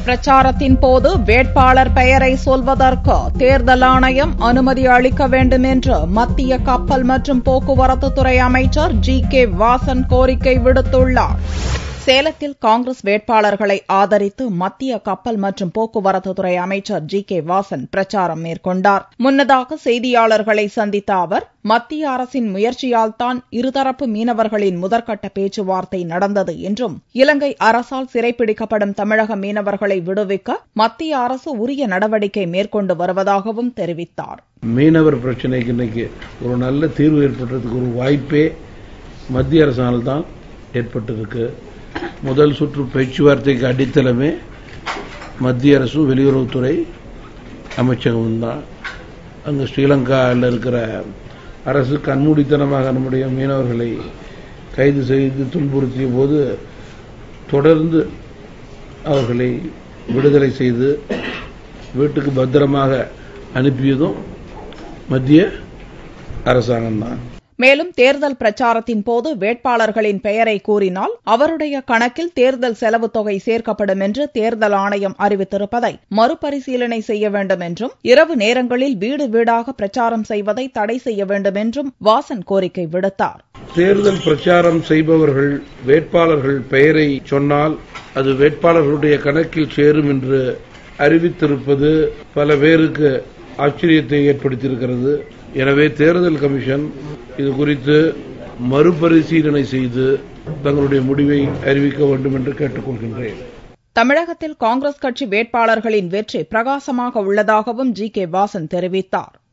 பிரச்சாரத்தின் போது வேட்பாளர் பெயரை சொல்வதற்கு தேர்தல் ஆணையம் அனுமதி அளிக்க வேண்டும் என்று மத்திய கப்பல் மற்றும் போக்குவரத்து துறை அமைச்சர் ஜி கே வாசன் கோரிக்கை விடுத்துள்ளார் சேலத்தில் காங்கிரஸ் வேட்பாளர்களை ஆதரித்து மத்திய கப்பல் மற்றும் போக்குவரத்து துறை அமைச்சர் ஜி கே வாசன் பிரச்சாரம் மேற்கொண்டார் முன்னதாக செய்தியாளர்களை சந்தித்த அவர் மத்திய அரசின் முயற்சியால்தான் இருதரப்பு மீனவர்களின் முதற்கட்ட பேச்சுவார்த்தை நடந்தது என்றும் இலங்கை அரசால் சிறைப்பிடிக்கப்படும் தமிழக மீனவர்களை விடுவிக்க மத்திய அரசு உரிய நடவடிக்கை மேற்கொண்டு வருவதாகவும் தெரிவித்தார் மீனவர் பிரச்சனைக்கு இன்னைக்கு ஒரு நல்ல தீர்வு ஏற்படுறதுக்கு ஒரு வாய்ப்பே மத்திய அரசால் தான் ஏற்பட்டிருக்கு முதல் சுற்று பேச்சுவார்த்தைக்கு அடித்தளமே மத்திய அரசும் வெளியுறவுத்துறை அமைச்சகமும் தான் அங்கு ஸ்ரீலங்காவில் இருக்கிற அரசு கண்மூடித்தனமாக நம்முடைய மீனவர்களை கைது செய்து துன்புறுத்திய போது தொடர்ந்து அவர்களை விடுதலை செய்து வீட்டுக்கு பத்திரமாக அனுப்பியதும் மத்திய அரசாங்கம்தான் மேலும் தேர்தல் பிரச்சாரத்தின் போது வேட்பாளர்களின் பெயரை கூறினால் அவருடைய கணக்கில் தேர்தல் செலவு தொகை சேர்க்கப்படும் என்று தேர்தல் ஆணையம் அறிவித்திருப்பதை மறுபரிசீலனை செய்ய வேண்டும் என்றும் இரவு நேரங்களில் வீடு வீடாக பிரச்சாரம் செய்வதை தடை செய்ய வேண்டும் என்றும் வாசன் கோரிக்கை விடுத்தார் தேர்தல் பிரச்சாரம் செய்பவர்கள் வேட்பாளர்கள் பெயரை சொன்னால் அது வேட்பாளர்களுடைய கணக்கில் சேரும் என்று அறிவித்திருப்பது பல பேருக்கு ஆச்சரியத்தை ஏற்படுத்தியிருக்கிறது எனவே தேர்தல் கமிஷன் இது குறித்து மறுபரிசீலனை செய்து தங்களுடைய முடிவை அறிவிக்க வேண்டும் என்று கேட்டுக்கொள்கின்றேன் தமிழகத்தில் காங்கிரஸ் கட்சி வேட்பாளர்களின் வெற்றி பிரகாசமாக உள்ளதாகவும் ஜி கே வாசன் தெரிவித்தார்